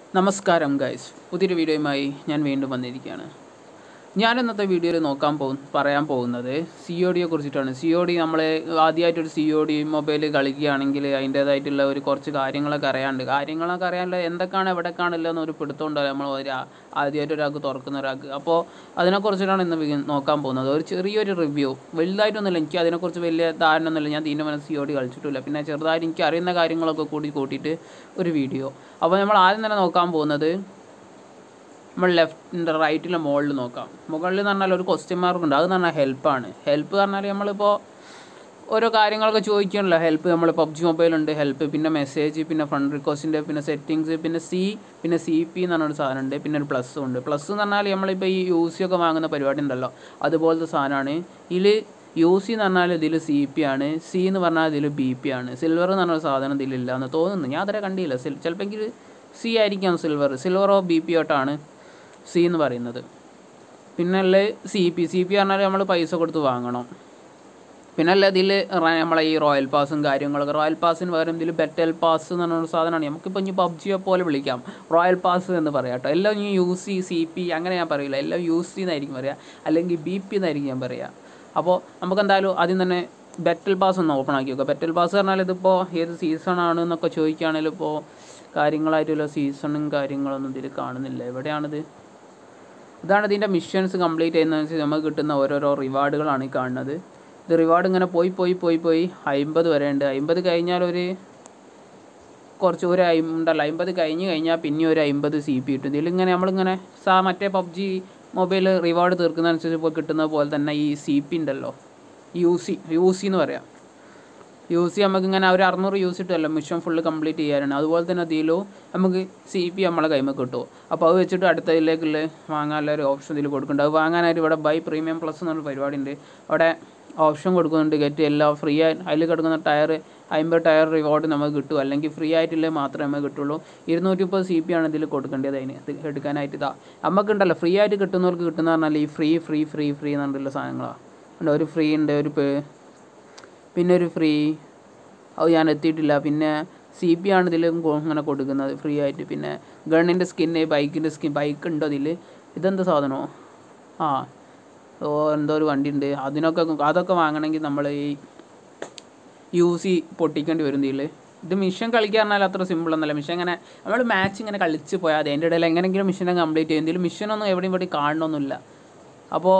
നമസ്കാരം ഗൈസ് പുതിയൊരു വീഡിയോയുമായി ഞാൻ വീണ്ടും വന്നിരിക്കുകയാണ് ഞാൻ ഇന്നത്തെ വീഡിയോയിൽ നോക്കാൻ പോകും പറയാൻ പോകുന്നത് സി ഒ ഡിയെ കുറിച്ചിട്ടാണ് സി ഒ ഡി നമ്മൾ ആദ്യമായിട്ടൊരു സി ഒ ഡി മൊബൈൽ കളിക്കുകയാണെങ്കിൽ അതിൻ്റേതായിട്ടുള്ള ഒരു കുറച്ച് കാര്യങ്ങളൊക്കെ അറിയാണ്ട് കാര്യങ്ങളൊക്കെ അറിയാനുള്ള എന്തൊക്കെയാണ് എവിടെക്കാണില്ല എന്നൊരു പിടുത്തമുണ്ടല്ലോ നമ്മൾ ഒരു ആ- ആദ്യമായിട്ട് ഒരാൾക്ക് തുറക്കുന്ന ഒരാൾക്ക് അപ്പോൾ അതിനെക്കുറിച്ചിട്ടാണ് ഇന്ന് വി- നോക്കാൻ പോകുന്നത് ഒരു ചെറിയൊരു റിവ്യൂ വലുതായിട്ടൊന്നുമില്ല എനിക്ക് അതിനെക്കുറിച്ച് വലിയ ധാരണ ഒന്നുമില്ല ഞാൻ തീൻ്റെ മനസ്സ് സി ഒ ഡി കളിച്ചിട്ടില്ല പിന്നെ ചെറുതായിട്ട് എനിക്ക് അറിയുന്ന കാര്യങ്ങളൊക്കെ കൂടി കൂട്ടിയിട്ട് ഒരു വീഡിയോ അപ്പോൾ നമ്മൾ ആദ്യം തന്നെ നോക്കാൻ പോകുന്നത് നമ്മൾ ലെഫ്റ്റിൻ്റെ റൈറ്റിലെ മുകളിൽ നോക്കാം മുകളിൽ എന്ന് പറഞ്ഞാൽ ഒരു ക്വസ്റ്റ്യൻ മാർക്ക് ഉണ്ട് അത് എന്ന് പറഞ്ഞാൽ ഹെൽപ്പാണ് ഹെൽപ്പ് പറഞ്ഞാൽ നമ്മളിപ്പോൾ ഓരോ കാര്യങ്ങളൊക്കെ ചോദിക്കണല്ലോ ഹെൽപ്പ് നമ്മൾ പബ്ജി മൊബൈലുണ്ട് ഹെൽപ്പ് പിന്നെ മെസ്സേജ് പിന്നെ ഫ്രണ്ട് റിക്വസ്റ്റിൻ്റെ പിന്നെ സെറ്റിങ്സ് പിന്നെ സി പിന്നെ സി പി എന്ന് പറഞ്ഞൊരു സാധനമുണ്ട് പിന്നെ ഒരു പ്ലസ്സും ഉണ്ട് പ്ലസ് എന്ന് പറഞ്ഞാൽ നമ്മളിപ്പോൾ ഈ യു സി ഒക്കെ വാങ്ങുന്ന പരിപാടി ഉണ്ടല്ലോ അതുപോലത്തെ സാധനമാണ് ഇതിൽ യു സി എന്ന് പറഞ്ഞാൽ ഇതിൽ സി പി ആണ് സി എന്ന് പറഞ്ഞാൽ ഇതിൽ ബി പി ആണ് സിൽവർ എന്ന് പറഞ്ഞൊരു സാധനം ഇതിലില്ല എന്ന് തോന്നുന്നു ഞാൻ അതുവരെ കണ്ടില്ല സിൽ ചിലപ്പോൾ സി ആയിരിക്കാം സിൽവർ സിൽവറോ ബി പി ഓട്ടാണ് സി എന്ന് പറയുന്നത് പിന്നെ അല്ലേ സി പി സി പി പറഞ്ഞാൽ നമ്മൾ പൈസ കൊടുത്ത് വാങ്ങണം പിന്നെ അല്ല ഇതിൽ നമ്മളെ ഈ റോയൽ പാസും കാര്യങ്ങളൊക്കെ റോയൽ പാസിന് പകരം ഇതിൽ ബെറ്റൽ പാസ് എന്ന് പറഞ്ഞൊരു സാധനമാണ് നമുക്കിപ്പോൾ ഇനി പബ്ജിയെ പോലെ വിളിക്കാം റോയൽ പാസ് എന്ന് പറയാം കേട്ടോ എല്ലാം ഇനി യു സി സി പി അങ്ങനെ ഞാൻ പറയില്ല എല്ലാം യു സി എന്നായിരിക്കും പറയുക അല്ലെങ്കിൽ ബി പി എന്നായിരിക്കും ഞാൻ പറയുക അപ്പോൾ നമുക്ക് എന്തായാലും ആദ്യം തന്നെ ബെറ്റൽ പാസ് ഒന്ന് ഓപ്പൺ ആക്കി വെക്കുക ബെറ്റൽ പാസ് പറഞ്ഞാൽ ഇതിപ്പോൾ ഏത് സീസൺ ആണ് എന്നൊക്കെ ചോദിക്കുകയാണെങ്കിൽ ഇപ്പോൾ കാര്യങ്ങളായിട്ടുള്ള സീസണും കാര്യങ്ങളൊന്നും ഇതിൽ കാണുന്നില്ല എവിടെയാണിത് ഇതാണ് ഇതിൻ്റെ മിഷൻസ് കംപ്ലീറ്റ് ചെയ്യുന്നതനുസരിച്ച് നമുക്ക് കിട്ടുന്ന ഓരോരോ റിവാർഡുകളാണ് ഈ കാണുന്നത് ഇത് റിവാർഡ് ഇങ്ങനെ പോയി പോയി പോയി പോയി അമ്പത് വരെ ഉണ്ട് അമ്പത് കഴിഞ്ഞാൽ ഒരു കുറച്ച് ഒരു അയ് ഉണ്ടല്ലോ അമ്പത് കഴിഞ്ഞ് കഴിഞ്ഞാൽ പിന്നെ ഒരു അമ്പത് സി പി കിട്ടും ഇതിലിങ്ങനെ നമ്മളിങ്ങനെ സാ മറ്റേ പബ്ജി മൊബൈൽ റിവാർഡ് തീർക്കുന്നതനുസരിച്ച് ഇപ്പോൾ കിട്ടുന്നത് പോലെ തന്നെ ഈ സി പി ഉണ്ടല്ലോ യു സി യു സി എന്ന് പറയാം യു സി നമുക്ക് ഇങ്ങനെ ഒരു അറുന്നൂറ് യൂസ് ഇട്ടല്ലോ മിഷൻ ഫുള്ള് കംപ്ലീറ്റ് ചെയ്യാനാണ് അതുപോലെ തന്നെ അതിലും നമുക്ക് സി പി നമ്മളെ കൈമ കിട്ടും അപ്പോൾ അത് വെച്ചിട്ട് അടുത്തതിലേക്കുള്ള വാങ്ങാനുള്ള ഒരു ഓപ്ഷൻ ഇതിൽ കൊടുക്കുന്നുണ്ട് അത് വാങ്ങാനായിട്ട് ഇവിടെ ബൈ പ്രീമിയം പ്ലസ് എന്നൊരു പരിപാടി ഉണ്ട് അവിടെ ഓപ്ഷൻ കൊടുക്കുന്നുണ്ട് ഗെറ്റ് എല്ലാം ഫ്രീ ആയി അതിൽ കിടക്കുന്ന ടയർ അമ്പത് ടയർ റിവാർഡ് നമുക്ക് കിട്ടും അല്ലെങ്കിൽ ഫ്രീ ആയിട്ടില്ലേ മാത്രമേ നമുക്ക് കിട്ടുള്ളൂ ഇരുന്നൂറ്റി മുപ്പത് സി പി ആണ് ഇതിൽ കൊടുക്കേണ്ടത് അതിന് ഇത് എടുക്കാനായിട്ട് ഇതാ നമുക്കുണ്ടല്ലോ ഫ്രീ ആയിട്ട് കിട്ടുന്നവർക്ക് കിട്ടുന്ന പറഞ്ഞാൽ ഈ ഫ്രീ ഫ്രീ ഫ്രീ ഫ്രീ എന്നുള്ള സാധനങ്ങളാണ് ഉണ്ട് ഒരു ഫ്രീ ഉണ്ട് ഒരു പേ പിന്നെ ഒരു ഫ്രീ അത് ഞാൻ എത്തിയിട്ടില്ല പിന്നെ സി പി ആണ് ഇതിൽ ഇങ്ങനെ കൊടുക്കുന്നത് ഫ്രീ ആയിട്ട് പിന്നെ ഗണ്ണിൻ്റെ സ്കിന്ന് ബൈക്കിൻ്റെ സ്കിൻ ബൈക്ക് ഉണ്ടോ ഇതിൽ ഇതെന്താ സാധനമോ ആ ഓ എന്തോ ഒരു വണ്ടി ഉണ്ട് അതിനൊക്കെ അതൊക്കെ വാങ്ങണമെങ്കിൽ നമ്മൾ ഈ യു സി പൊട്ടിക്കേണ്ടി വരും ഇതിൽ ഇത് മിഷൻ കളിക്കുക പറഞ്ഞാൽ അത്ര സിമ്പിൾ ഒന്നല്ല മിഷൻ ഇങ്ങനെ നമ്മൾ മാച്ച് ഇങ്ങനെ കളിച്ച് പോയാൽ മതി അതിൻ്റെ ഇടയിൽ എങ്ങനെയെങ്കിലും മിഷനെ കംപ്ലീറ്റ് ചെയ്യും ഇതിൽ മിഷനൊന്നും എവിടെയും ഇവിടെ കാണണമെന്നില്ല അപ്പോൾ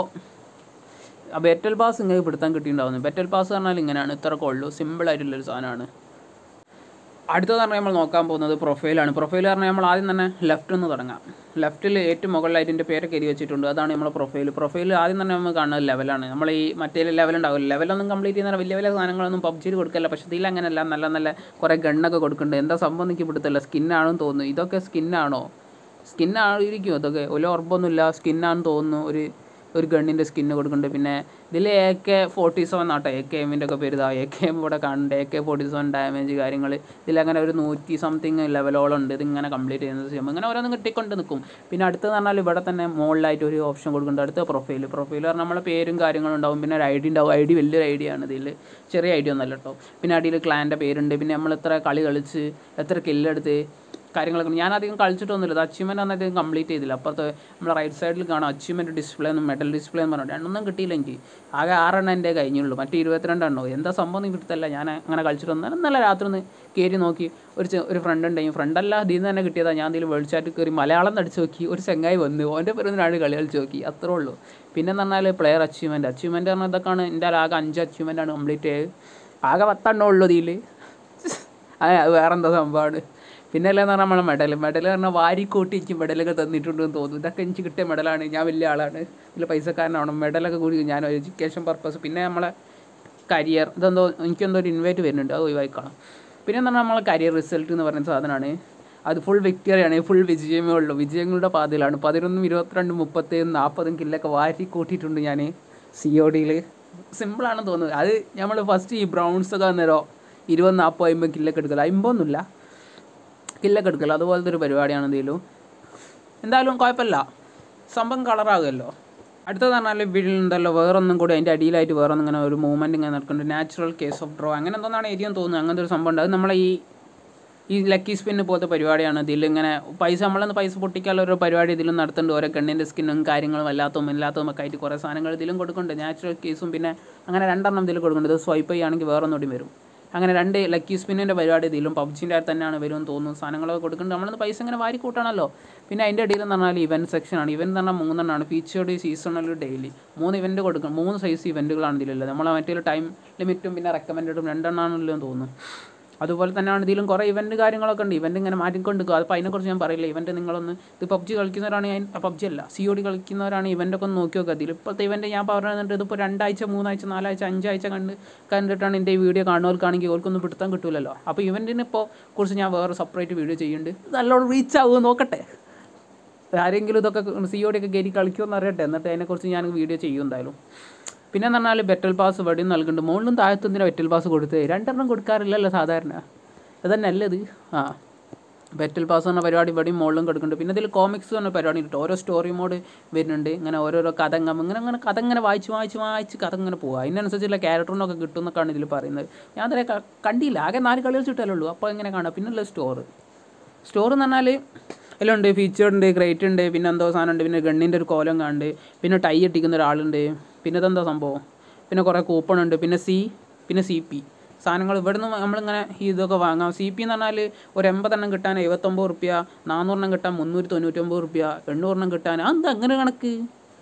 ബെറ്റൽ പാസ് ഇങ്ങനെ പിടുത്താൻ കിട്ടിയിട്ടുണ്ടാവുന്നു ബെറ്റൽ പാസ് പറഞ്ഞാൽ ഇങ്ങനെയാണ് ഇത്രയൊക്കെ ഉള്ളൂ സിമ്പിളായിട്ടുള്ളൊരു സാധനമാണ് അടുത്തത് പറഞ്ഞാൽ നമ്മൾ നോക്കാൻ പോകുന്നത് പ്രൊഫൈലാണ് പ്രൊഫൈൽ പറഞ്ഞാൽ നമ്മൾ ആദ്യം തന്നെ ലെഫ്റ്റ് നിന്ന് തുടങ്ങാം ലെഫ്റ്റിൽ ഏറ്റവും മുകളിലായിട്ട് എൻ്റെ പേരൊക്കെ എഴുതി വെച്ചിട്ടുണ്ട് അതാണ് നമ്മുടെ പ്രൊഫൈൽ പ്രൊഫൈൽ ആദ്യം തന്നെ നമ്മൾ കാണുന്നത് ലെവലാണ് നമ്മൾ ഈ മറ്റേ ലെവൽ ഉണ്ടാവില്ല ലെവലൊന്നും കംപ്ലീറ്റ് ചെയ്യുന്ന വലിയ വലിയ സാധനങ്ങളൊന്നും പബ്ജിയിൽ കൊടുക്കല്ല പക്ഷേ ഇതിൽ അങ്ങനെയല്ല നല്ല നല്ല കുറേ ഗണ്ണൊക്കെ കൊടുക്കുന്നുണ്ട് എന്താ സംഭവം എനിക്ക് പിടുത്തല്ല സ്കിന്നാണെന്ന് തോന്നുന്നു ഇതൊക്കെ സ്കിന്നാണോ സ്കിന്നായിരിക്കും ഇതൊക്കെ ഒരു ഉറപ്പൊന്നുമില്ല സ്കിന്നാണെന്ന് തോന്നുന്നു ഒരു ഒരു ഗണ്ണിൻ്റെ സ്കിന്ന് കൊടുക്കുന്നുണ്ട് പിന്നെ ഇതിൽ A K forty seven auto A K എമ്മിൻ്റെ ഒക്കെ പേര് ഇതാ എ കെ എം ഇവിടെ കാണുന്നുണ്ട് A K forty seven damage കാര്യങ്ങൾ ഇതിലങ്ങനെ ഒരു നൂറ്റി സംതിങ് ലെവലോളം ഉണ്ട് ഇതിങ്ങനെ കംപ്ലീറ്റ് ചെയ്യുന്നത് ചെയ്യുമ്പോൾ ഇങ്ങനെ ഓരോന്നും കിട്ടിക്കൊണ്ട് നിൽക്കും പിന്നെ അടുത്തത് പറഞ്ഞാൽ ഇവിടെ തന്നെ മുകളിലായിട്ട് ഒരു ഓപ്ഷൻ കൊടുക്കുന്നുണ്ട് അടുത്ത പ്രൊഫൈൽ പ്രൊഫൈൽ പറഞ്ഞാൽ നമ്മളെ പേരും കാര്യങ്ങളും ഉണ്ടാവും പിന്നെ ഒരു ഐ ഡി ഉണ്ടാവും ഐ ഡി വലിയൊരു ഐ ഡി ആണ് ഇതിൽ ചെറിയ ഐ ഡി ഒന്നല്ല കേട്ടോ പിന്നെ അടിയിൽ ക്ലാൻ്റെ പേരുണ്ട് പിന്നെ നമ്മൾ എത്ര കളി കളിച്ച് എത്ര കില്ലെടുത്ത് കാര്യങ്ങളൊക്കെ ഞാൻ അധികം കളിച്ചിട്ടൊന്നുമില്ല ഇത് അച്ചീവ്മെൻ്റ് ഒന്നും അധികം കംപ്ലീറ്റ് ചെയ്തില്ല അപ്പുറത്ത് നമ്മൾ റൈറ്റ് സൈഡിൽ കാണാം അച്ചീവ്മെൻറ്റ് ഡിസ്പ്ലേ എന്നും മെഡൽ ഡിസ്പ്ലേ എന്ന് പറഞ്ഞിട്ട് രണ്ടൊന്നും കിട്ടിയില്ല എനിക്ക് ആകെ ആറെണ്ണം എൻ്റെ കഴിഞ്ഞുള്ളൂ മറ്റേ ഇരുപത്തിരണ്ടെണ്ണോ എന്താ സംഭവം എനിക്ക് കിട്ടത്തില്ല ഞാൻ അങ്ങനെ കളിച്ചിട്ടൊന്നും ഇന്നലെ രാത്രി ഒന്ന് കയറി നോക്കി ഒരു ചെ- ഒരു ഫ്രണ്ട് ഉണ്ടെങ്കിൽ ഫ്രണ്ടല്ല ഇതിൽ നിന്ന് തന്നെ കിട്ടിയതാണ് ഞാൻ ഇതിൽ വേൾഡ് ചാറ്റ് കയറി മലയാളം നടിച്ച് നോക്കി ഒരു ചെങ്ങായി വന്നു ഓൻ്റെ പേരൊന്നിനാണ് കളി കളിച്ച് നോക്കി അത്രേ ഉള്ളൂ പിന്നെ എന്ന് പറഞ്ഞാൽ പ്ലെയർ അച്ചീവ്മെൻറ്റ് അച്ചീവ്മെൻറ്റ് പറഞ്ഞാൽ ഇതൊക്കെയാണ് എൻ്റെ ആകെ അഞ്ച് അച്ചീവ്മെൻ്റ് ആണ് കംപ്ലീറ്റ് ചെയ്ത് ആകെ പത്തെണ്ണം ഉള്ളൂ ഇതിൽ അത് വേറെന്താ സംഭവമാണ് പിന്നെ അല്ലെന്ന് പറഞ്ഞാൽ നമ്മളെ മെഡൽ മെഡൽ പറഞ്ഞാൽ വാരിക്കൂട്ടി എനിക്ക് മെഡലൊക്കെ തന്നിട്ടുണ്ടെന്ന് തോന്നുന്നു ഇതൊക്കെ എനിക്ക് കിട്ടിയ മെഡലാണ് ഞാൻ വലിയ ആളാണ് ഇതിൽ പൈസക്കാരനാവണം മെഡലൊക്കെ കൂടി ഞാൻ എഡ്യൂക്കേഷൻ പർപ്പസ് പിന്നെ നമ്മളെ കരിയർ ഇതെന്തോ എനിക്കെന്തോ ഒരു ഇൻവൈറ്റ് വരുന്നുണ്ട് അത് ഒഴിവാക്കണം പിന്നെ എന്ന് പറഞ്ഞാൽ നമ്മളെ കരിയർ റിസൾട്ട് എന്ന് പറയുന്ന സാധനമാണ് അത് ഫുൾ വിക്ടറിയാണ് ഫുൾ വിജയമേ ഉള്ളൂ വിജയങ്ങളുടെ പാതയിലാണ് പതിനൊന്നും ഇരുപത്തിരണ്ടും മുപ്പത്തേഴും നാൽപ്പതും കില്ലൊക്കെ വാരി കൂട്ടിയിട്ടുണ്ട് ഞാൻ സി ഒ ഡിയിൽ സിമ്പിളാണെന്ന് തോന്നുന്നത് അത് നമ്മൾ ഫസ്റ്റ് ഈ ബ്രൗൺസ് ഒക്കെ അന്നേരം ഇരുപത് നാൽപ്പത് അമ്പത് കില്ലൊക്കെ എടുക്കല അമ്പൊന്നുമില്ല കില്ലൊക്കെ എടുക്കല അതുപോലത്തെ ഒരു പരിപാടിയാണ് എന്തെങ്കിലും എന്തായാലും കുഴപ്പമില്ല സംഭവം കളറാകുമല്ലോ അടുത്തത് പറഞ്ഞാൽ വീട്ടിലുണ്ടല്ലോ വേറൊന്നും കൂടി അതിൻ്റെ അടിയിലായിട്ട് വേറൊന്നും ഇങ്ങനെ ഒരു മൂവ്മെൻറ്റ് ഇങ്ങനെ നടക്കുന്നുണ്ട് നാച്ചുറൽ കേസ് ഓഫ് ഡ്രോ അങ്ങനെ എന്തോന്നാണ് എരിയും തോന്നുന്നത് അങ്ങനത്തെ ഒരു സംഭവം ഉണ്ട് അത് നമ്മളെ ഈ ഈ ലക്കി സ്പിന്ന് പോലത്തെ പരിപാടിയാണ് ഇതിലിങ്ങനെ പൈസ നമ്മളൊന്ന് പൈസ പൊട്ടിക്കാനുള്ള ഒരു പരിപാടി ഇതിലും നടത്തുന്നുണ്ട് ഓരോ കണ്ണിൻ്റെ സ്കിന്നും കാര്യങ്ങളും അല്ലാത്തതും ഇല്ലാത്തതും ഒക്കെ ആയിട്ട് കുറേ സാധനങ്ങൾ ഇതിലും കൊടുക്കുന്നുണ്ട് നാച്ചുറൽ കേസും പിന്നെ അങ്ങനെ രണ്ടെണ്ണം ഇതിൽ കൊടുക്കുന്നുണ്ട് ഇത് സ്വൈപ്പ് ചെയ്യുകയാണെങ്കിൽ വേറെ ഒന്നുകൂടി വരും അങ്ങനെ രണ്ട് ലക്കി സ്പിന്നിൻ്റെ പരിപാടി ഇതിലും പബ്ജിൻ്റെ തന്നെയാണ് വരുമെന്ന് തോന്നുന്നു സാധനങ്ങളൊക്കെ കൊടുക്കുന്നുണ്ട് നമ്മളൊന്ന് പൈസ ഇങ്ങനെ വാരി കൂട്ടണമല്ലോ പിന്നെ അതിൻ്റെ ഇടയിൽ എന്ന് പറഞ്ഞാൽ ഇവൻറ്റ് സെക്ഷനാണ് ഇവൻറ്റ് എന്ന് പറഞ്ഞാൽ മൂന്നെണ്ണമാണ് ഫീച്ചേർഡ് സീസണൽ ഡെയിലി മൂന്ന് ഇവൻറ്റ് കൊടുക്കും മൂന്ന് സൈസ് ഇവൻറ്റുകളാണ് ഇതിലുള്ളത് നമ്മൾ മറ്റേ ടൈം ലിമിറ്റും പിന്നെ റെക്കമെൻഡഡും രണ്ടെണ്ണമാണല്ലോ എന്ന് തോന്നുന്നു അതുപോലെ തന്നെയാണ് ഇതിലും കുറേ ഇവൻറ്റ് കാര്യങ്ങളൊക്കെ ഉണ്ട് ഇവൻറ്റ് ഇങ്ങനെ മാറ്റിക്കൊണ്ടിരിക്കുക അപ്പോൾ അതിനെക്കുറിച്ച് ഞാൻ പറയില്ല ഇവൻറ്റ് നിങ്ങളൊന്ന് ഇത് പബ്ജി കളിക്കുന്നവരാണ് ഞാൻ പബ്ജി അല്ല സി ഒ ഡി കളിക്കുന്നവരാണ് ഇവൻ്റൊക്കെ ഒന്ന് നോക്കി നോക്കുക ഇതിൽ ഇപ്പോഴത്തെ ഇവൻറ്റ് ഞാൻ പറഞ്ഞിട്ട് ഇതിപ്പോൾ രണ്ടാഴ്ച മൂന്നാഴ്ച നാലാഴ്ച അഞ്ചാഴ്ച കണ്ട് കണ്ടിട്ടാണ് എൻ്റെ ഈ വീഡിയോ കാണുന്നവർക്കാണെങ്കിൽ അവർക്കൊന്നും പിടുത്തം കിട്ടില്ലല്ലോ അപ്പോൾ ഇവൻറ്റിനെ ഇപ്പോൾ കുറിച്ച് ഞാൻ വേറെ സെപ്പറേറ്റ് വീഡിയോ ചെയ്യുന്നുണ്ട് നല്ലോണം റീച്ച് ആവുമോ നോക്കട്ടെ ആരെങ്കിലും ഇതൊക്കെ സി ഒ ഡി ഒക്കെ കയറി കളിക്കുമെന്ന് അറിയട്ടെ എന്നിട്ട് അതിനെക്കുറിച്ച് ഞാൻ വീഡിയോ ചെയ്യും എന്തായാലും പിന്നെ എന്ന് പറഞ്ഞാൽ ബെറ്റൽ പാസ് ഇവിടെയും നൽകുന്നുണ്ട് മുകളിലും താഴത്തും എന്തിനാ ബെറ്റൽ പാസ് കൊടുത്തത് രണ്ടെണ്ണം കൊടുക്കാറില്ലല്ലോ സാധാരണ അതന്നെ അല്ലത് ആ ബെറ്റൽ പാസ് എന്ന പരിപാടി ഇവിടെയും മുകളിലും കൊടുക്കുന്നുണ്ട് പിന്നെ ഇതിൽ കോമിക്സ് എന്ന പരിപാടി ഉണ്ട് ഓരോ സ്റ്റോറി മോഡ് വരുന്നുണ്ട് ഇങ്ങനെ ഓരോരോ കഥ ഇങ്ങനെ അങ്ങനെ കഥ ഇങ്ങനെ വായിച്ച് വായിച്ച് വായിച്ച് കഥ ഇങ്ങനെ പോകുക അതിനനുസരിച്ചുള്ള ക്യാരക്ടറിനൊക്കെ കിട്ടും എന്നൊക്കെയാണ് ഇതിൽ പറയുന്നത് ഞാൻ അതിനെ കണ്ടില്ല ആകെ നാല് കളികൾ ചുട്ടല്ലേ ഉള്ളൂ അപ്പോൾ ഇങ്ങനെ കാണാം പിന്നെയുള്ള സ്റ്റോറ് സ്റ്റോർ എന്ന് പറഞ്ഞാൽ എല്ലാം ഉണ്ട് ഫീച്ചർ ഉണ്ട് ക്രേറ്റ് ഉണ്ട് പിന്നെ എന്തോ സാധനം ഉണ്ട് പിന്നെ ഗണ്ണിൻ്റെ ഒരു കോലം കാണുന്നുണ്ട് പിന്നെ ടൈ ഇട്ടിക്കുന്ന ഒരാളുണ്ട് പിന്നെ ഇതെന്താ സംഭവം പിന്നെ കുറേ കൂപ്പൺ ഉണ്ട് പിന്നെ സി പിന്നെ സി പി സാധനങ്ങൾ ഇവിടെ നിന്ന് നമ്മളിങ്ങനെ ഇതൊക്കെ വാങ്ങാം സി പി എന്ന് പറഞ്ഞാൽ ഒരു എൺപതെണ്ണം കിട്ടാൻ എഴുപത്തൊമ്പത് റുപ്യ നാനൂറെണ്ണം കിട്ടാൻ മുന്നൂറ്റി തൊണ്ണൂറ്റൊമ്പത് റുപ്യ എണ്ണൂറെണ്ണം കിട്ടാൻ അതെന്താ അങ്ങനെ കണക്ക്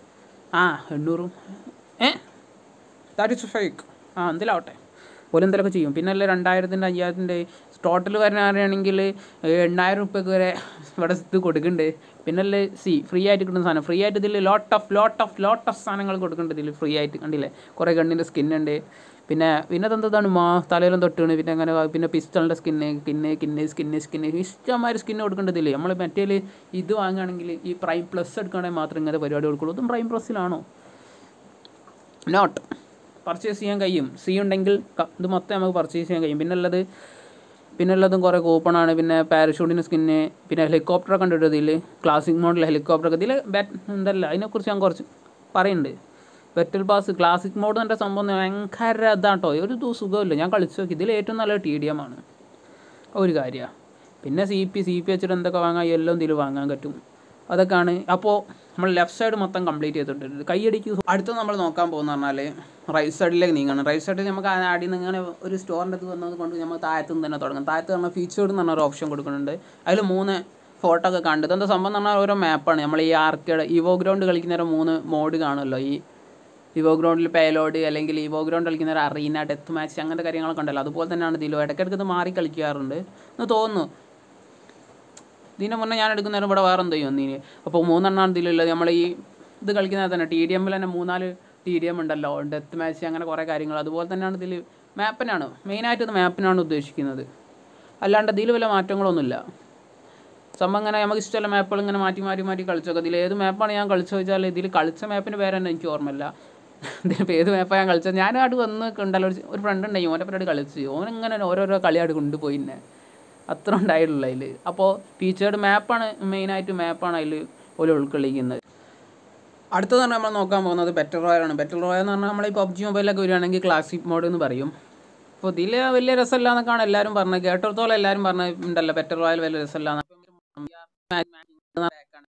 ആ എണ്ണൂറും ഏ ദാറ്റ് ഇസ് ഫേക്ക് ആ എന്തിലാവട്ടെ ഓല് എന്തെങ്കിലുമൊക്കെ ചെയ്യും പിന്നെ അല്ലേ രണ്ടായിരത്തിൻ്റെ അയ്യായിരത്തിൻ്റെ ടോട്ടൽ വരുന്ന ആരാണെങ്കിൽ എണ്ണായിരം റുപ്യക്ക് വരെ ഇവിടെ ഇത് കൊടുക്കുന്നുണ്ട് പിന്നെ അല്ലേ സി ഫ്രീ ആയിട്ട് കിട്ടുന്ന സാധനം ഫ്രീ ആയിട്ട് ഇതിൽ lot of lot of lot of സാധനങ്ങൾ കൊടുക്കുന്നുണ്ട് ഇതിൽ ഫ്രീ ആയിട്ട് കണ്ടില്ലേ കുറേ കണ്ണിൻ്റെ സ്കിന്നുണ്ട് പിന്നെ പിന്നെ അതെന്താണ് മാ തലയിലും തൊട്ടാണ് പിന്നെ അങ്ങനെ പിന്നെ പിസ്റ്റളിൻ്റെ സ്കിന്ന് കിന്ന് കിന്ന് സ്കിന്ന് സ്കിന്ന് ഇഷ്ടമായൊരു സ്കിന്ന് കൊടുക്കേണ്ടതില്ലേ നമ്മൾ മറ്റേ ഇത് വാങ്ങുകയാണെങ്കിൽ ഈ പ്രൈം പ്ലസ് എടുക്കുകയാണെങ്കിൽ മാത്രം ഇങ്ങനത്തെ പരിപാടി കൊടുക്കുള്ളൂ അതും പ്രൈം പ്ലസ്സിലാണോ നോട്ട് പർച്ചേസ് ചെയ്യാൻ കഴിയും സി ഉണ്ടെങ്കിൽ ക- ഇത് മൊത്തം നമുക്ക് പർച്ചേസ് ചെയ്യാൻ കഴിയും പിന്നെ ഉള്ളത് പിന്നെ ഉള്ളതും കുറേ കൂപ്പണാണ് പിന്നെ പാരഷൂട്ടിന് സ്കിന്ന് പിന്നെ ഹെലികോപ്റ്റർ കണ്ടിട്ട് ഇതിൽ ക്ലാസിക് മോഡൽ ഹെലികോപ്റ്റർ ഇതിൽ ബാറ്റ് എന്തല്ല അതിനെക്കുറിച്ച് ഞാൻ കുറച്ച് പറയുന്നുണ്ട് ബെറ്റൽ പാസ് ക്ലാസിക് മോഡ് എൻ്റെ സംഭവം ഭയങ്കര ഇതാട്ടോ ഒരു ദൂ സുഖമില്ല ഞാൻ കളിച്ചു നോക്കി ഇതിൽ ഏറ്റവും നല്ല ടി ഡി എം ആണ് ഒരു കാര്യമാണ് പിന്നെ സി പി സി പി വെച്ചിട്ട് എന്തൊക്കെ വാങ്ങാം എല്ലാം ഇതിൽ വാങ്ങാൻ പറ്റും അതൊക്കെയാണ് അപ്പോൾ നമ്മൾ ലെഫ്റ്റ് സൈഡ് മൊത്തം കംപ്ലീറ്റ് ചെയ്തിട്ടുണ്ട് കൈയടിക്ക് അടുത്ത നമ്മൾ നോക്കാൻ പോകുന്ന പറഞ്ഞാൽ റൈറ്റ് സൈഡിലേക്ക് നീങ്ങണം റൈറ്റ് സൈഡിൽ നമുക്ക് ആടി നിന്ന് ഇങ്ങനെ ഒരു സ്റ്റോറിൻ്റെ അത് വന്നത് കൊണ്ട് നമ്മൾ താഴത്തു നിന്ന് തന്നെ തുടങ്ങും താഴത്ത് നമ്മൾ ഫീച്ചേർഡ് എന്ന് പറഞ്ഞ ഒരു ഓപ്ഷൻ കൊടുക്കുന്നുണ്ട് അതിൽ മൂന്ന് ഫോട്ടോ ഒക്കെ കണ്ടത് എന്താ സംഭവം എന്ന് പറഞ്ഞാൽ ഓരോ മാപ്പാണ് നമ്മൾ ഈ ആർക്കേഡ് ഇവോ ഗ്രൗണ്ട് കളിക്കുന്നേരം മൂന്ന് മോഡ് കാണുമല്ലോ ഈ ഇവോ ഗ്രൗണ്ടിൽ പേലോഡ് അല്ലെങ്കിൽ ഇവോ ഗ്രൗണ്ട് കളിക്കുന്ന ഒരു അറീന ഡെത്ത് മാച്ച് അങ്ങനത്തെ കാര്യങ്ങളൊക്കെ ഉണ്ടല്ലോ അതുപോലെ തന്നെയാണ് ഇതിലോ ഇടയ്ക്കിടയ്ക്ക് ഇത് മാറി കളിക്കാറുണ്ട് എന്ന് തോന്നുന്നു ഇതിന് മുന്നേ ഞാൻ എടുക്കുന്ന നേരം ഇവിടെ വേറെ എന്തോ ഒന്നിന് അപ്പോൾ മൂന്നെണ്ണമാണ് ഇതിലുള്ളത് നമ്മൾ ഈ ഇത് കളിക്കുന്നത് തന്നെ ടി ഡി എമ്മിൽ തന്നെ മൂന്നാല് ടി ഡി എം ഉണ്ടല്ലോ ഡെത്ത് മാച്ച് അങ്ങനെ കുറേ കാര്യങ്ങൾ അതുപോലെ തന്നെയാണ് ഇതിൽ മാപ്പിനാണ് മെയിനായിട്ട് ഇത് മാപ്പിനാണ് ഉദ്ദേശിക്കുന്നത് അല്ലാണ്ട് ഇതിൽ വല്ല മാറ്റങ്ങളൊന്നുമില്ല സംഭവം ഇങ്ങനെ നമുക്ക് ഇഷ്ടമുള്ള മാപ്പുകൾ ഇങ്ങനെ മാറ്റി മാറ്റി മാറ്റി കളിച്ചൊക്കെ ഇതിൽ ഏത് മാപ്പാണ് ഞാൻ കളിച്ചു വെച്ചാൽ ഇതിൽ കളിച്ച മാപ്പിൻ്റെ പേര് തന്നെ എനിക്ക് ഓർമ്മയില്ല ഇതിലിപ്പോൾ ഏത് മാപ്പാണ് ഞാൻ കളിച്ചത് ഞാനായിട്ട് വന്ന് ഉണ്ടല്ലോ ഒരു ഒരു ഫ്രണ്ട് ഉണ്ടായി ഓൻ്റെ പരിപാടി കളിച്ച് ഓൻ ഇങ്ങനെ ഓരോരോ കളിയായിട്ട് കൊണ്ടുപോയി എന്നെ അത്ര ഉണ്ടായിട്ടുള്ളൂ അതിൽ അപ്പോൾ ഫീച്ചേർഡ് മാപ്പാണ് മെയിനായിട്ട് മാപ്പാണ് അതിൽ ഓല് ഉൾക്കൊള്ളിക്കുന്നത് അടുത്തത് പറഞ്ഞാൽ നമ്മൾ നോക്കാൻ പോകുന്നത് ബെറ്റർ റോയലാണ് ബെറ്റർ റോയൽ എന്ന് പറഞ്ഞാൽ നമ്മൾ ഈ പബ്ജി മൊബൈലൊക്കെ വരികയാണെങ്കിൽ ക്ലാസിക് മോഡ് എന്ന് പറയും അപ്പോൾ ഇതിൽ വലിയ രസമില്ല എന്നൊക്കെയാണ് എല്ലാവരും പറഞ്ഞത് കേട്ടിടത്തോളം എല്ലാവരും പറഞ്ഞിട്ടുണ്ടല്ലോ ബെറ്റർ റോയൽ വലിയ രസമില്ല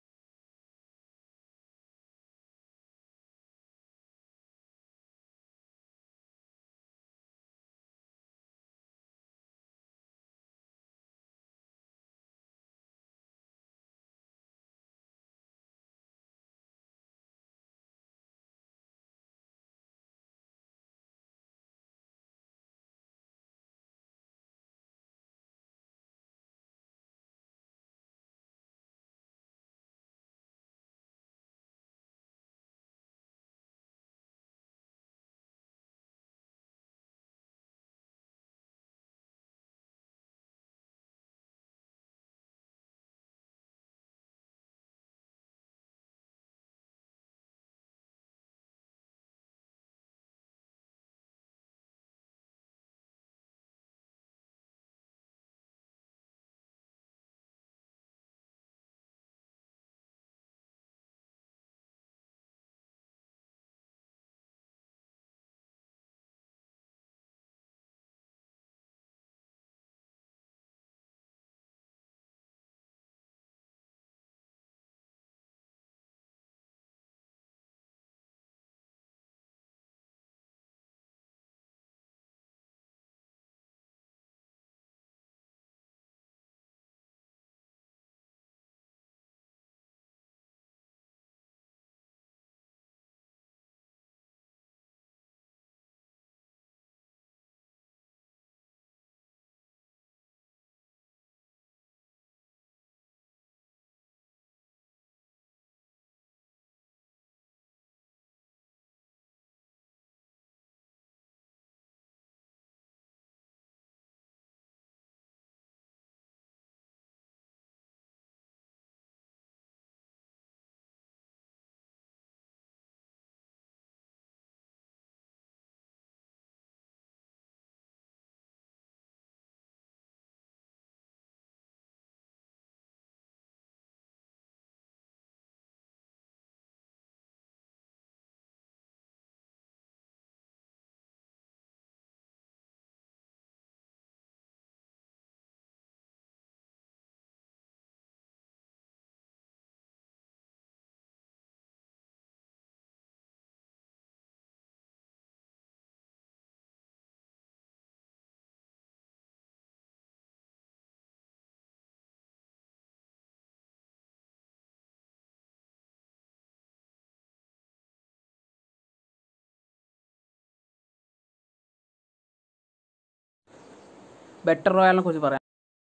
ബെറ്റർ റോയലിനെ കുറിച്ച് പറയാം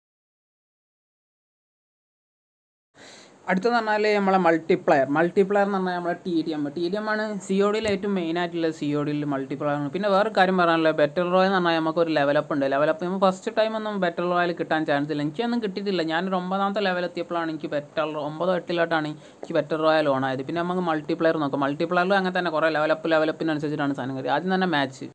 അടുത്തെന്ന് പറഞ്ഞാൽ നമ്മളെ മൾട്ടിപ്ലയർ മൾട്ടിപ്ലയർ എന്ന് പറഞ്ഞാൽ നമ്മളെ T D M T D M ആണ് സി ഒ ഡിയിൽ ഏറ്റവും മെയിൻ ആയിട്ടുള്ള സി ഒ ഡിയിൽ മൾട്ടിപ്ലയർ ആണ് പിന്നെ വേറെ കാര്യം പറയാനുള്ളത് ബെറ്റർ റോയൽ എന്ന് പറഞ്ഞാൽ നമുക്ക് ഒരു ലെവലപ്പ് ഉണ്ട് ലെവലപ്പ് നമ്മൾ ഫസ്റ്റ് ടൈം ഒന്നും ബെറ്റർ റോയൽ കിട്ടാൻ ചാൻസ് ഇല്ല എനിക്കൊന്നും കിട്ടിയിട്ടില്ല ഞാനൊരു ഒമ്പതാമത്തെ ലെവൽ എത്തിയപ്പോഴാണ് എനിക്ക് ബെറ്റർ ഒമ്പതോ എട്ടിലോട്ടാണ് എനിക്ക് ബെറ്റർ റോയൽ ഓൺ ആയത് പിന്നെ നമുക്ക് മൾട്ടിപ്ലയർ നോക്കാം മൾട്ടിപ്ലയറിലും അങ്ങനെ തന്നെ കുറേ ലെവലപ്പ് ലെവലപ്പിനനുസരിച്ചിട്ടാണ് സാധനം കയറി ആദ്യം തന്നെ മാച്ച്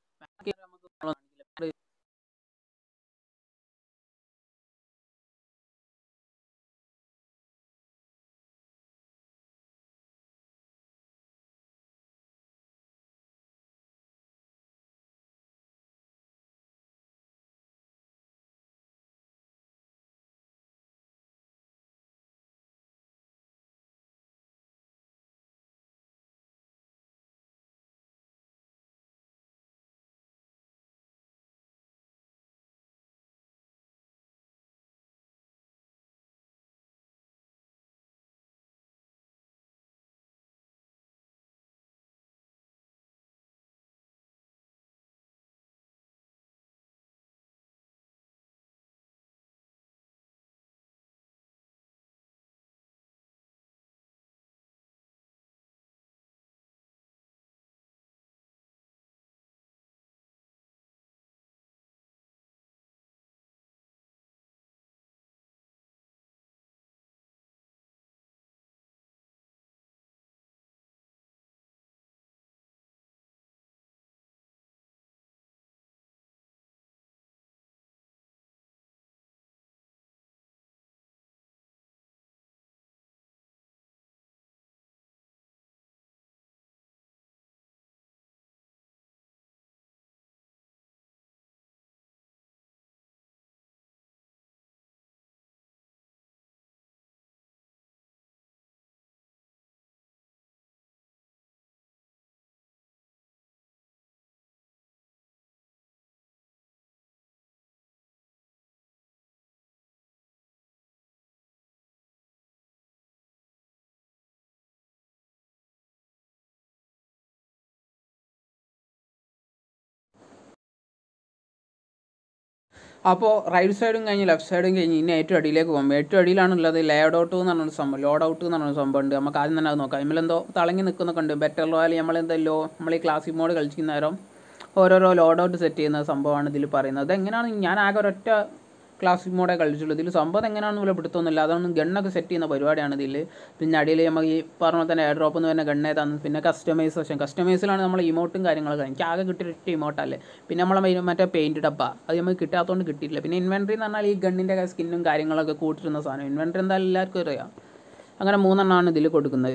അപ്പോൾ റൈറ്റ് സൈഡും കഴിഞ്ഞ് ലെഫ്റ്റ് സൈഡും കഴിഞ്ഞ് ഇനി ഏറ്റവും അടിയിലേക്ക് പോകുമ്പോൾ ഏറ്റവും അടിയിലാണുള്ളത് ലേഡ് ഔട്ട് എന്ന് പറഞ്ഞൊരു സംഭവം ലോഡ് ഔട്ട് എന്ന് പറഞ്ഞൊരു സംഭവം ഉണ്ട് നമുക്ക് ആദ്യം തന്നെ അത് നോക്കാം അതിലെന്തോ തിളങ്ങി നിൽക്കുന്നൊക്കെ ഉണ്ട് ബെറ്റർ റോയൽ നമ്മളെന്തല്ലോ നമ്മൾ ഈ ക്ലാസിക് മോഡ് കളിക്കുന്ന നേരം ഓരോരോ ലോഡ് ഔട്ട് സെറ്റ് ചെയ്യുന്ന സംഭവമാണ് ഇതിൽ പറയുന്നത് അതെങ്ങനെയാണ് ഞാൻ ആകെ ഒരൊറ്റ ക്ലാസിക് മോഡേ കളിച്ചുള്ളൂ ഇതിൽ സംഭവം എങ്ങനെയാണെന്ന് പോലെ പിടുത്തൊന്നുമില്ല അതാണ് ഗണ്ണൊക്കെ സെറ്റ് ചെയ്യുന്ന പരിപാടിയാണ് ഇതിൽ പിന്നെ അടിയിൽ നമുക്ക് ഈ പറഞ്ഞ പോലെ തന്നെ എയർ ഡ്രോപ്പ് എന്ന് പറഞ്ഞ ഗണ്ണേ തന്നു പിന്നെ കസ്റ്റമൈസേഷൻ കസ്റ്റമൈസിലാണ് നമ്മൾ ഇമോട്ടും കാര്യങ്ങളൊക്കെ എനിക്ക് ആകെ കിട്ടിയ ഒറ്റ ഇമോട്ടല്ലേ പിന്നെ നമ്മളെ മൈ- മറ്റേ പെയിൻറ്റ് ഡബ്ബ അത് നമുക്ക് കിട്ടാത്തതുകൊണ്ട് കിട്ടിയില്ല പിന്നെ ഇൻവെൻട്രി എന്ന് പറഞ്ഞാൽ ഈ ഗണ്ണിൻ്റെ സ്കിന്നും കാര്യങ്ങളൊക്കെ കൂട്ടിരുന്ന സാധനം ഇൻവെൻട്രി എന്തായാലും എല്ലാവർക്കും അറിയാം അങ്ങനെ മൂന്നെണ്ണമാണ് ഇതിൽ കൊടുക്കുന്നത്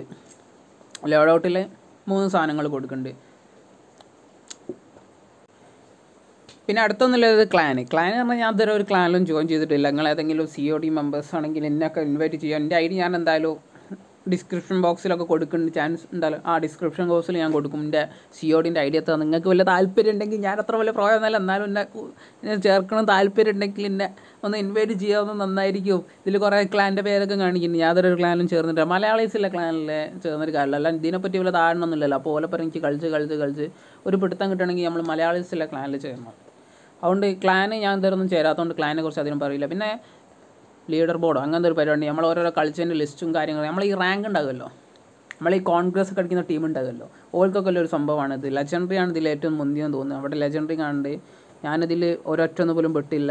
ലോഡ് ഔട്ടിൽ മൂന്ന് സാധനങ്ങൾ കൊടുക്കുന്നുണ്ട് പിന്നെ അടുത്തൊന്നുമില്ലത് ക്ലാൻ ക്ലാൻ എന്ന് പറഞ്ഞാൽ ഞാൻ ഇതുവരെ ഒരു ക്ലാനിലും ജോയിൻ ചെയ്തിട്ടില്ല നിങ്ങൾ ഏതെങ്കിലും സി ഒ ഡി മെമ്പേഴ്സ് ആണെങ്കിൽ എന്നെയൊക്കെ ഇൻവൈറ്റ് ചെയ്യാം എൻ്റെ ഐ ഡി ഞാൻ എന്തായാലും ഡിസ്ക്രിപ്ഷൻ ബോക്സിലൊക്കെ കൊടുക്കുന്ന ചാൻസ് ഉണ്ടല്ലോ ആ ഡിസ്ക്രിപ്ഷൻ ബോക്സിൽ ഞാൻ കൊടുക്കും എൻ്റെ സി ഒ ഡിൻ്റെ ഐഡിയ എത്താൻ നിങ്ങൾക്ക് വല്ല താല്പര്യം ഉണ്ടെങ്കിൽ ഞാൻ അത്ര വലിയ പ്രോയമൊന്നുമല്ല എന്നാലും എന്നെ കു- എന്നെ ചേർക്കണം താല്പര്യം ഉണ്ടെങ്കിൽ എന്നെ ഒന്ന് ഇൻവൈറ്റ് ചെയ്യാവുന്ന നന്നായിരിക്കും ഇതിൽ കുറേ ക്ലാൻ്റെ പേരൊക്കെ കാണിക്കുന്നു യാതൊരു ക്ലാനിലും ചേർന്നിട്ട് മലയാളീസിലെ ക്ലാനിൽ ചേർന്നൊരു കാര്യമില്ല അല്ല ഇതിനെപ്പറ്റി വല്ല ധാരണയൊന്നുമില്ലല്ലോ അപ്പോൾ ഓലപ്പുറം എനിക്ക് കളിച്ച് കളിച്ച് കളിച്ച് ഒരു പിടുത്തം കിട്ടണമെങ്കിൽ നമ്മൾ മലയാളീസിലെ ക്ലാനിൽ ചേരണം അതുകൊണ്ട് ക്ലാന് ഞാൻ ഇതുവരെയൊന്നും ചേരാത്തതുകൊണ്ട് ക്ലാനെ കുറിച്ച് അധികം പറയില്ല പിന്നെ ലീഡർ ബോർഡോ അങ്ങനത്തെ ഒരു പരിപാടി നമ്മൾ ഓരോരോ കളിച്ചതിൻ്റെ ലിസ്റ്റും കാര്യങ്ങളും നമ്മൾ ഈ റാങ്ക് ഉണ്ടാകുമല്ലോ നമ്മൾ ഈ കോൺഗ്രസ് ഒക്കെ അടിക്കുന്ന ടീം ഉണ്ടാകുമല്ലോ ഓൾക്കൊക്കെ ഉള്ള ഒരു സംഭവമാണ് ഇത് ലെജൻഡറി ആണ് ഇതിൽ ഏറ്റവും മുന്തിയെന്ന് തോന്നുന്നത് അവിടെ ലെജൻഡറി കാണുന്നുണ്ട് ഞാനിതിൽ ഒരൊറ്റൊന്നും പോലും പെട്ടില്ല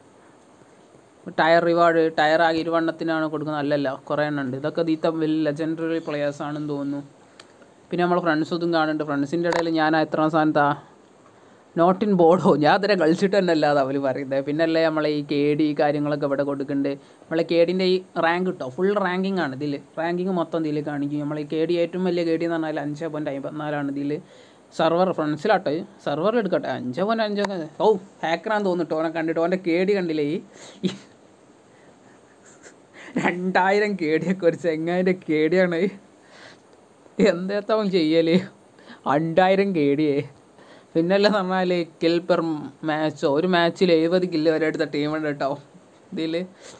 ടയർ റിവാർഡ് ടയർ ആകെ ഇരുവണ്ണത്തിനാണ് കൊടുക്കുന്നത് അല്ലല്ല കുറേ എണ്ണം ഉണ്ട് ഇതൊക്കെ ദീത്ത വലിയ ലെജൻഡറി പ്ലെയേഴ്സ് ആണെന്ന് തോന്നുന്നു പിന്നെ നമ്മൾ ഫ്രണ്ട്സ് ഇതും കാണുന്നുണ്ട് ഫ്രണ്ട്സിൻ്റെ ഇടയിൽ ഞാൻ എത്രാം സ്ഥാനത്താ നോട്ട് ഇൻ ബോർഡോ ഞാൻ അതിനെ കളിച്ചിട്ട് തന്നെ അല്ലാതെ അവർ പറയുന്നത് പിന്നല്ലേ നമ്മളെ ഈ കെ ഡി കാര്യങ്ങളൊക്കെ ഇവിടെ കൊടുക്കുന്നുണ്ട് നമ്മളെ കെ ഡിൻ്റെ ഈ റാങ്ക് കിട്ടോ ഫുൾ റാങ്കിങ് ആണ് ഇതിൽ റാങ്കിങ് മൊത്തം ഇതിൽ കാണിക്കും നമ്മൾ ഈ കെ ഡി ഏറ്റവും വലിയ കെ ഡി എന്ന് പറഞ്ഞാൽ അഞ്ച് പോയിൻറ്റ് അമ്പത്തിനാലാണ് ഇതിൽ സെർവർ ഫ്രണ്ട്സിലാട്ടെ സെർവറിൽ എടുക്കട്ടെ അഞ്ച് പോയിൻറ്റ് അഞ്ചൊക്കെ ഓ ഹാക്കറാന്ന് തോന്നിട്ടോ ഓനെ കണ്ടിട്ട് ഓൻ്റെ കെ ഡി കണ്ടില്ലേ ഈ ഈ രണ്ടായിരം കെ ഡിയൊക്കെ ഒരു ചെങ്ങായിൻ്റെ കെ ഡിയാണ് എന്താത്തവൻ ചെയ്യല് രണ്ടായിരം കെ ഡിയേ പിന്നല്ല പറഞ്ഞാൽ കിൽ പെർ മാച്ചോ ഒരു മാച്ചിൽ എഴുപത് കില്ല് വരെ എടുത്ത ടീമുണ്ട് കേട്ടോ ഇതിൽ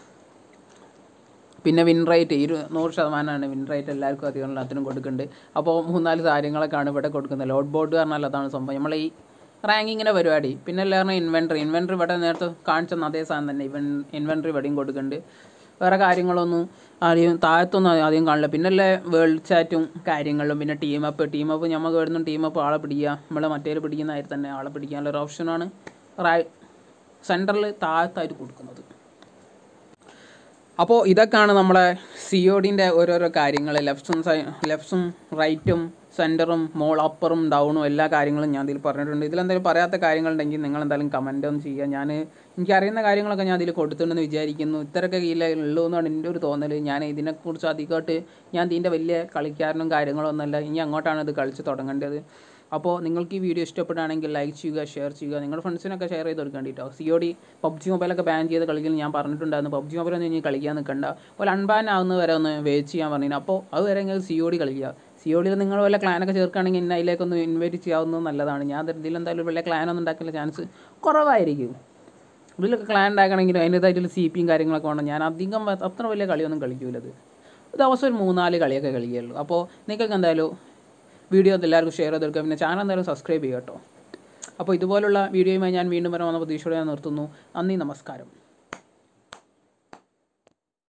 പിന്നെ വിൻ റേറ്റ് ഇരു നൂറ് ശതമാനമാണ് വിൻ റേറ്റ് എല്ലാവർക്കും അധികം എല്ലാത്തിനും കൊടുക്കുന്നുണ്ട് അപ്പോൾ മൂന്നാല് കാര്യങ്ങളൊക്കെയാണ് ഇവിടെ കൊടുക്കുന്നത് ലോഡ് ബോർഡ് പറഞ്ഞാൽ അതാണ് സംഭവം നമ്മൾ ഈ റാങ്കിങ്ങിൻ്റെ പരിപാടി പിന്നെ എല്ലാവരും ഇൻവെൻട്രി ഇൻവെൻട്രി ഇവിടെ നേരത്തെ കാണിച്ചെന്ന അതേ സാധനം തന്നെ ഇവൻ ഇൻവെൻട്രി ഇവിടെയും കൊടുക്കുന്നുണ്ട് വേറെ കാര്യങ്ങളൊന്നും ആദ്യം താഴത്തൊന്നും ആദ്യം കാണില്ല പിന്നെ അല്ലേ വേൾഡ് ചാറ്റും കാര്യങ്ങളും പിന്നെ ടീം അപ്പ് ടീം അപ്പ് നമുക്ക് വരുന്ന ടീം അപ്പ് ആളെ പിടിക്കുക നമ്മളെ മറ്റേ പിടിക്കുന്ന ആയിട്ട് തന്നെ ആളെ പിടിക്കാനുള്ള ഒരു ഓപ്ഷനാണ് റൈ സെൻറ്ററിൽ താഴത്തായിട്ട് കൊടുക്കുന്നത് അപ്പോൾ ഇതൊക്കെയാണ് നമ്മളെ സി ഒ ഡിൻ്റെ ഓരോരോ കാര്യങ്ങൾ ലെഫ്റ്റും സൈ ലെഫ്റ്റും റൈറ്റും സെൻറ്ററും മോൾ അപ്പറും ഡൗണും എല്ലാ കാര്യങ്ങളും ഞാൻ ഇതിൽ പറഞ്ഞിട്ടുണ്ട് ഇതിലെന്തെങ്കിലും പറയാത്ത കാര്യങ്ങളുണ്ടെങ്കിൽ നിങ്ങൾ എന്തായാലും കമൻ്റ് ഒന്ന് ചെയ്യുക ഞാൻ എനിക്കറിയുന്ന കാര്യങ്ങളൊക്കെ ഞാൻ ഇതിൽ കൊടുത്തിട്ടുണ്ടെന്ന് വിചാരിക്കുന്നു ഇത്രയൊക്കെ കീഴിലേ ഉള്ളൂ എന്നാണ് എൻ്റെ ഒരു തോന്നൽ ഞാൻ ഇതിനെക്കുറിച്ച് അധികമായിട്ട് ഞാൻ ഇതിൻ്റെ വലിയ കളിക്കാരനും കാര്യങ്ങളും ഒന്നുമല്ല ഇനി അങ്ങോട്ടാണ് ഇത് കളിച്ച് തുടങ്ങേണ്ടത് അപ്പോൾ നിങ്ങൾക്ക് ഈ വീഡിയോ ഇഷ്ടപ്പെടുകയാണെങ്കിൽ ലൈക്ക് ചെയ്യുക ഷെയർ ചെയ്യുക നിങ്ങളുടെ ഫ്രണ്ട്സിനൊക്കെ ഷെയർ ചെയ്ത് കൊടുക്കേണ്ടി കേട്ടോ സി ഒ ഡി പബ്ജി മൊബൈലൊക്കെ ബാൻ ചെയ്ത് കളിക്കൽ ഞാൻ പറഞ്ഞിട്ടുണ്ടായിരുന്നു പബ്ജി മൊബൈലൊന്നും ഇനി കളിക്കാൻ നിൽക്കണ്ട ഒരു അൺബാൻ ആവുന്ന വരെ ഒന്ന് വെയിറ്റ് ചെയ്യാൻ പറഞ്ഞു അപ്പോൾ അത് വരെ നിങ്ങൾ സി ഒ ഡി കളിക്കുക സി ഒ ഡിയിൽ നിങ്ങൾ വല്ല ക്ലാനൊക്കെ ചേർക്കുകയാണെങ്കിൽ എന്നെ അതിലേക്കൊന്ന് ഇൻവൈറ്റ് ചെയ്യാവുന്നത് നല്ലതാണ് ഞാൻ ഇതിൽ എന്തായാലും വലിയ ക്ലാനൊന്നും ഉണ്ടാക്കില്ല ചാൻസ് കുറവായിരിക്കും ഇതിലൊക്കെ ക്ലാൻ ഉണ്ടാക്കണമെങ്കിൽ അതിൻ്റേതായിട്ടുള്ള സി പിയും കാര്യങ്ങളൊക്കെ വേണം ഞാൻ അധികം വ- അത്ര വലിയ കളിയൊന്നും കളിക്കൂലത് ദിവസം ഒരു മൂന്നാല് കളിയൊക്കെ കളിക്കുകയുള്ളൂ അപ്പോൾ നിങ്ങൾക്ക് എന്തായാലും വീഡിയോ എല്ലാവർക്കും ഷെയർ ചെയ്ത് കൊടുക്കുക പിന്നെ ചാനൽ എന്തായാലും സബ്സ്ക്രൈബ് ചെയ്യുക കേട്ടോ അപ്പോൾ ഇതുപോലുള്ള വീഡിയോയുമായി ഞാൻ വീണ്ടും വരാമെന്ന പ്രതീക്ഷയോടെ ഞാൻ നിർത്തുന്നു നന്ദി നമസ്കാരം